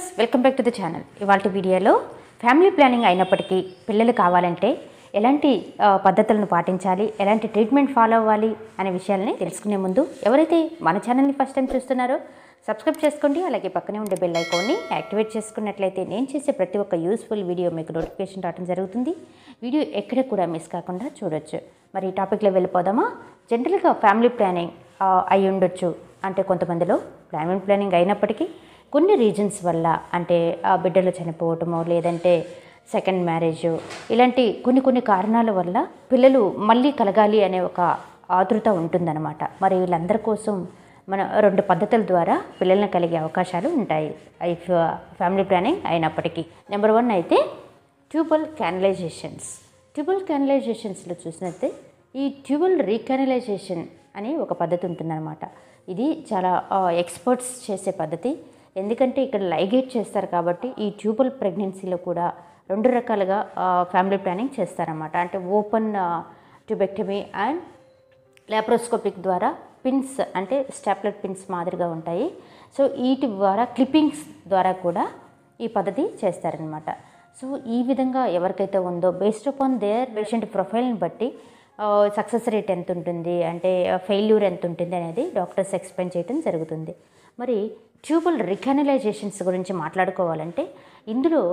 viewers welcome back to the channel ఇవాళ వీడియోలో family planning అయినప్పటికీ పిల్లలు కావాలంటే ఎలాంటి ఆ, పద్ధతులను పాటించాలి ఎలాంటి ట్రీట్మెంట్ ఫాలో అవ్వాలి అనే విషయాలని తెలుసుకునే ముందు ఎవరైతే మన ఛానల్ని ఫస్ట్ టైం చూస్తున్నారో సబ్స్క్రైబ్ చేసుకోండి అలాగే పక్కనే ఉండే బెల్ ఐకాన్ని యాక్టివేట్ చేసుకున్నట్లయితే నేను చేసే ప్రతి ఒక్క యూస్ఫుల్ వీడియో మీకు నోటిఫికేషన్ రావడం జరుగుతుంది వీడియో ఎక్కడ కూడా మిస్ కాకుండా చూడొచ్చు మరి ఈ టాపిక్లో వెళ్ళిపోదామా జనరల్గా ఫ్యామిలీ ప్లానింగ్ ఆ, అయి ఉండొచ్చు అంటే కొంతమందిలో ఫ్యామిలీ ప్లానింగ్ అయినప్పటికీ కొన్ని రీజన్స్ వల్ల అంటే ఆ బిడ్డలు చనిపోవటమో లేదంటే సెకండ్ మ్యారేజ్ ఇలాంటి కొన్ని కొన్ని కారణాల వల్ల పిల్లలు మళ్ళీ కలగాలి అనే ఒక ఆతృత ఉంటుందన్నమాట మరి వీళ్ళందరి కోసం మన రెండు పద్ధతుల ద్వారా పిల్లల్ని కలిగే అవకాశాలు ఉంటాయి ఇఫ్ ఫ్యామిలీ ప్లానింగ్ అయినప్పటికీ నెంబర్ వన్ అయితే ట్యూబల్ క్యానలైజేషన్స్ ట్యూబల్ క్యానలైజేషన్స్లో చూసినట్టే ఈ ట్యూబల్ రీకానలైజేషన్ అని ఒక పద్ధతి ఉంటుందన్నమాట ఇది చాలా ఎక్స్పర్ట్స్ చేసే పద్ధతి ఎందుకంటే ఇక్కడ లైగేట్ చేస్తారు కాబట్టి ఈ ట్యూబల్ ప్రెగ్నెన్సీలో కూడా రెండు రకాలుగా ఫ్యామిలీ ప్లానింగ్ చేస్తారన్నమాట అంటే ఓపెన్ ట్యూబెక్టమీ అండ్ లాప్రోస్కోపిక్ ద్వారా పిన్స్ అంటే స్టాప్లెట్ పిన్స్ మాదిరిగా ఉంటాయి సో వీటి ద్వారా క్లిప్పింగ్స్ ద్వారా కూడా ఈ పద్ధతి చేస్తారనమాట సో ఈ విధంగా ఎవరికైతే ఉందో బేస్డ్ అపాన్ దేర్ పేషెంట్ ప్రొఫైల్ని బట్టి సక్సెస్ రేట్ ఎంత ఉంటుంది అంటే ఫెయిల్యూర్ ఎంత ఉంటుంది అనేది డాక్టర్స్ ఎక్స్ప్లెయిన్ చేయడం జరుగుతుంది మరి ట్యూబల్ రికనలైజేషన్స్ గురించి మాట్లాడుకోవాలంటే ఇందులో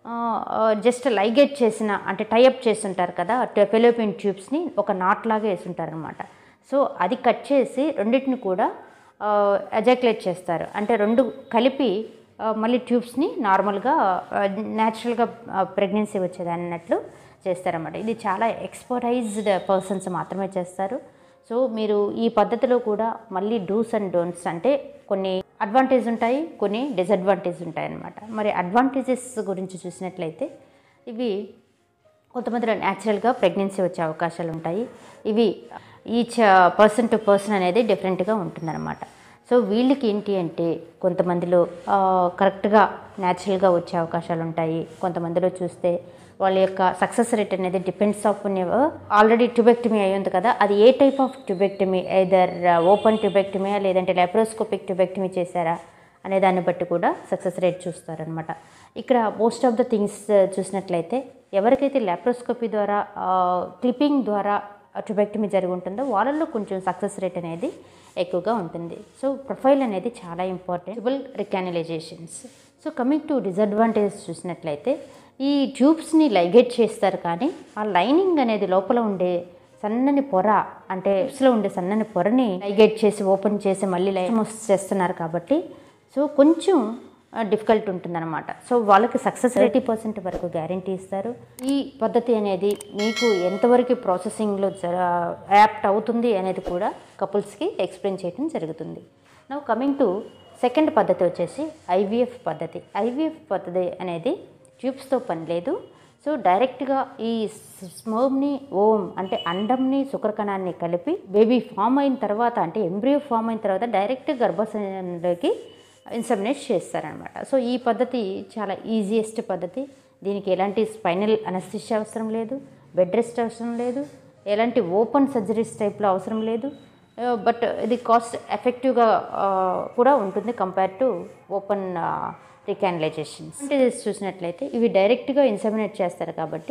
జస్ట్ లైగేట్ చేసిన అంటే టైఅప్ చేస్తుంటారు కదా ఫెలోపిన్ ట్యూబ్స్ని ఒక నాట్ లాగా వేసుంటారనమాట సో అది కట్ చేసి రెండింటిని కూడా ఎజాక్యులేట్ చేస్తారు అంటే రెండు కలిపి ఆ, మళ్ళీ ట్యూబ్స్ని నార్మల్గా న్యాచురల్గా ప్రెగ్నెన్సీ వచ్చేది అన్నట్లు చేస్తారన్నమాట ఇది చాలా ఎక్స్పర్టైజ్డ్ పర్సన్స్ మాత్రమే చేస్తారు సో మీరు ఈ పద్ధతిలో కూడా మళ్ళీ డూస్ అండ్ డోంట్స్ అంటే కొన్ని అడ్వాంటేజ్ ఉంటాయి కొన్ని డిసడ్వాంటేజ్ ఉంటాయి అన్నమాట మరి అడ్వాంటేజెస్ గురించి చూసినట్లయితే ఇవి కొంతమందిలో న్యాచురల్గా ప్రెగ్నెన్సీ వచ్చే అవకాశాలు ఉంటాయి ఇవి ఈచ్ పర్సన్ టు పర్సన్ అనేది డిఫరెంట్గా ఉంటుందన్నమాట సో వీళ్ళకి ఏంటి అంటే కొంతమందిలో కరెక్ట్గా న్యాచురల్గా వచ్చే అవకాశాలు ఉంటాయి కొంతమందిలో చూస్తే వాళ్ళ యొక్క సక్సెస్ రేట్ అనేది డిపెండ్స్ ఆఫ్ ఆల్రెడీ ట్యూబెక్టమీ అయి ఉంది కదా అది ఏ type of tubectomy either open tubectomy లేదంటే లాప్రోస్కోపిక్ ట్యూబెక్టమీ చేశారా అనే దాన్ని బట్టి కూడా సక్సెస్ రేట్ చూస్తారనమాట ఇక్కడ మోస్ట్ ఆఫ్ ద థింగ్స్ చూసినట్లయితే ఎవరికైతే లాప్రోస్కోపీ ద్వారా క్లిప్పింగ్ ద్వారా ట్యూబెక్టమీ జరిగి ఉంటుందో వాళ్ళల్లో కొంచెం సక్సెస్ రేట్ అనేది ఎక్కువగా ఉంటుంది సో ప్రొఫైల్ అనేది చాలా important tubal recanalisations so coming to disadvantage చూసినట్లయితే ఈ ట్యూబ్స్ని లైగేట్ చేస్తారు కానీ ఆ లైనింగ్ అనేది లోపల ఉండే సన్నని పొర అంటే ట్యూబ్స్లో ఉండే సన్నని పొరని లైగేట్ చేసి ఓపెన్ చేసి మళ్ళీ లైన్ చేస్తున్నారు కాబట్టి సో కొంచెం డిఫికల్ట్ ఉంటుందన్నమాట సో వాళ్ళకి సక్సెస్ ఎయిటీ పర్సెంట్ వరకు గ్యారంటీ ఇస్తారు ఈ పద్ధతి అనేది మీకు ఎంతవరకు ప్రాసెసింగ్లో యాప్ట్ అవుతుంది అనేది కూడా కపుల్స్కి ఎక్స్ప్లెయిన్ చేయడం జరుగుతుంది నవ్ కమింగ్ టు సెకండ్ పద్ధతి వచ్చేసి ఐవీఎఫ్ పద్ధతి ఐవీఎఫ్ పద్ధతి అనేది ట్యూబ్స్తో పని లేదు సో డైరెక్ట్గా ఈ స్మర్మ్ని ఓం అంటే అండంని శుక్రకణాన్ని కలిపి బేబీ ఫామ్ అయిన తర్వాత అంటే ఎంబ్రియో ఫామ్ అయిన తర్వాత డైరెక్ట్ గర్భాశయంలోకి ఇన్సమినేట్ చేస్తారనమాట సో ఈ పద్ధతి చాలా ఈజియెస్ట్ పద్ధతి దీనికి ఎలాంటి స్పైనల్ అనస్థిషియా అవసరం లేదు బెడ్ రెస్ట్ అవసరం లేదు ఎలాంటి ఓపెన్ సర్జరీస్ టైప్లో అవసరం లేదు బట్ ఇది కాస్ట్ ఎఫెక్టివ్గా కూడా ఉంటుంది కంపేర్ టు ఓపెన్ రికానలైజేషన్స్ అంటే చూసినట్లయితే ఇవి డైరెక్ట్గా ఇన్సమినేట్ చేస్తారు కాబట్టి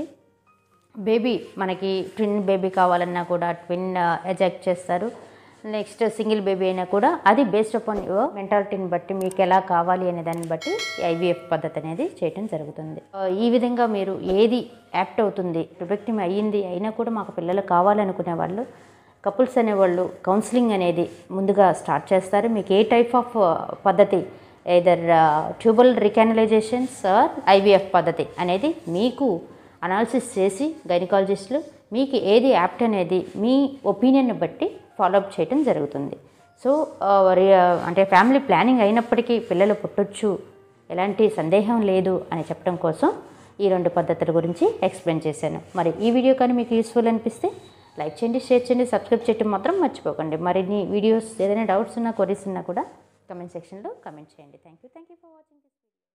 బేబీ మనకి ట్విన్ బేబీ కావాలన్నా కూడా ట్విన్ ఎజెక్ట్ చేస్తారు నెక్స్ట్ సింగిల్ బేబీ అయినా కూడా అది బేస్డ్ అపాన్ యువర్ మెంటాలిటీని బట్టి మీకు ఎలా కావాలి అనే దాన్ని బట్టి ఐవీఎఫ్ పద్ధతి అనేది చేయడం జరుగుతుంది ఆ, ఈ విధంగా మీరు ఏది యాప్ట్ అవుతుంది రిఫెక్టివ్ అయ్యింది అయినా కూడా మాకు పిల్లలు కావాలనుకునే వాళ్ళు కపుల్స్ అనేవాళ్ళు కౌన్సిలింగ్ అనేది ముందుగా స్టార్ట్ చేస్తారు మీకు ఏ టైప్ ఆఫ్ పద్ధతి either tubal recanalisations or IVF పద్ధతి అనేది మీకు అనాలిసిస్ చేసి గైనకాలజిస్టులు మీకు ఏది యాప్ట్ అనేది మీ ఒపీనియన్ని బట్టి ఫాలోఅప్ చేయడం జరుగుతుంది సో ఆ, రి- అంటే ఫ్యామిలీ ప్లానింగ్ అయినప్పటికీ పిల్లలు పుట్టొచ్చు ఎలాంటి సందేహం లేదు అని చెప్పడం కోసం ఈ రెండు పద్ధతుల గురించి ఎక్స్ప్లెయిన్ చేశాను మరి ఈ వీడియో కానీ మీకు యూస్ఫుల్ అనిపిస్తే లైక్ చేయండి షేర్ చేయండి సబ్స్క్రైబ్ చేయడం మాత్రం మర్చిపోకండి మరిన్ని వీడియోస్ ఏదైనా డౌట్స్ ఉన్నా కొరీస్ ఉన్నా కూడా కమెంట్ సెక్షన్లో కమెంట్ చేయండి thank you thank you for watching